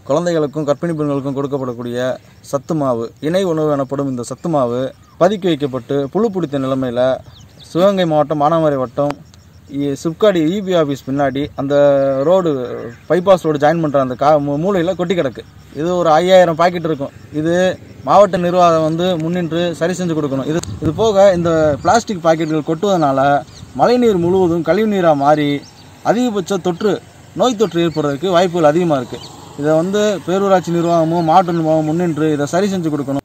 குழந்தைகளுக்கும் கர்ப்பிணி பெண்களுக்கும் கொடுக்கப்படக்கூடிய சத்து மாவு இணை உணவு எனப்படும் இந்த சத்து மாவு பதுக்கி வைக்கப்பட்டு புழு பிடித்த நிலைமையில் சிவகங்கை மாவட்டம் மானாமரை வட்டம் இ- சிப்காடி இபி ஆஃபீஸ் பின்னாடி அந்த ரோடு பைபாஸ் ரோடு ஜாயின் பண்ணுற அந்த கா மூலையில் கொட்டி கிடக்கு இது ஒரு ஐயாயிரம் பாக்கெட் இருக்கும் இது மாவட்ட நிர்வாகம் வந்து முன்னின்று சரி செஞ்சு கொடுக்கணும் இது இது போக இந்த பிளாஸ்டிக் பாக்கெட்டுகள் கொட்டுவதனால மழைநீர் முழுவதும் கழிவுநீராக மாறி அதிகபட்ச தொற்று நோய் தொற்று ஏற்படுறதுக்கு வாய்ப்புகள் அதிகமாக இருக்குது இதை வந்து பேரூராட்சி நிர்வாகமும் மாவட்ட நிர்வாகமும் முன்னின்று இதை சரி செஞ்சு கொடுக்கணும்